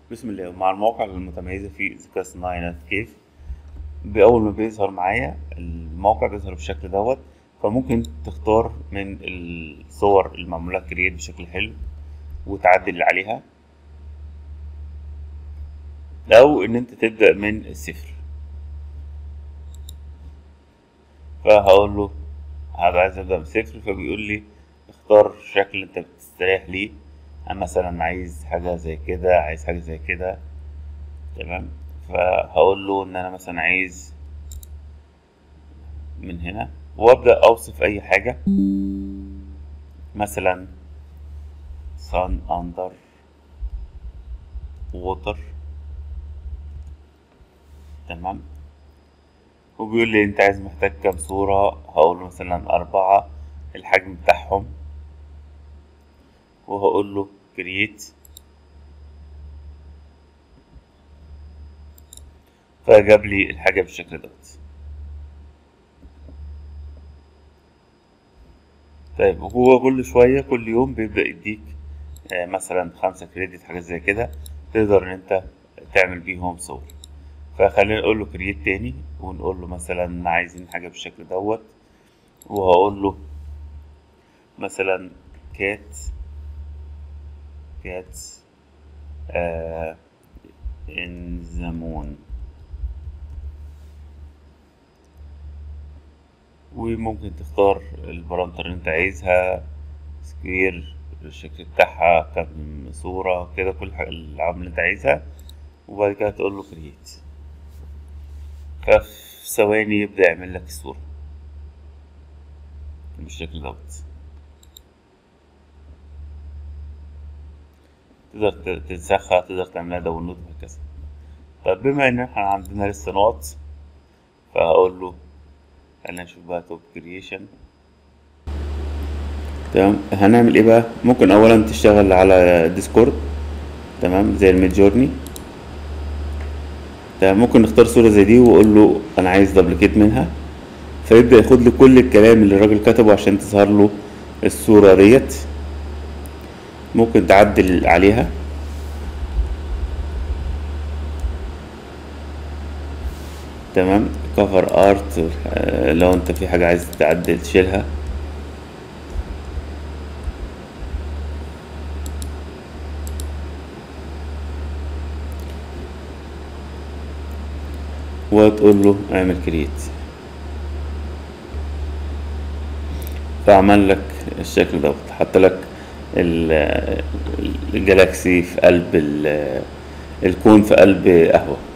بسم الله مع المواقع المتميزة في الذكاء الصناعي نت كيف بأول ما بيظهر معايا الموقع بيظهر بالشكل دوت فممكن تختار من الصور المعمولة كرييت بشكل حلو وتعدل عليها أو إن أنت تبدأ من الصفر فهقول له هبقى عايز أبدأ من الصفر فبيقول لي اختار شكل أنت بتستريح ليه أنا مثلا عايز حاجة زي كده عايز حاجة زي كده تمام فهقول له إن أنا مثلا عايز من هنا وأبدأ أوصف أي حاجة مثلا sun under water تمام وبيقول لي انت عايز محتاج كام صورة هقول له مثلا أربعة الحجم بتاعهم وهقول له create فجاب لي الحاجة بالشكل دوت طيب وهو كل شوية كل يوم بيبدأ يديك آه، مثلا خمسة كريدت حاجات زي كده تقدر ان انت تعمل بيهم صور فخلينا نقول له كرييت تاني ونقول له مثلا عايزين حاجة بالشكل دوت وهقول له مثلا كات كات آه in the moon وممكن تختار البارامتر اللي انت عايزها سكوير الشكل بتاعها كم صورة كده كل حاجة العوامل اللي انت عايزها وبعد كده تقول له كرييت ففي ثواني يبدأ يعمل لك الصورة بالشكل دوت تقدر ت- تنسخها تقدر تعملها داونلود وهكذا طب بما ان احنا عندنا لسه نقط فهقول له خلينا نشوف بقى توب كرييشن تمام هنعمل ايه بقى ممكن اولا تشتغل على ديسكورد تمام زي الميد جورني تمام ممكن نختار صورة زي دي واقول له انا عايز دبليكيت منها فيبدأ ياخد لي كل الكلام اللي الراجل كتبه عشان تظهر له الصورة ديت ممكن تعدل عليها تمام كفر ارت لو انت في حاجة عايز تعدل تشيلها وتقول له اعمل كرييت فعمل لك الشكل دوت حط لك ال- الجالاكسي في قلب ال- الكون في قلب قهوة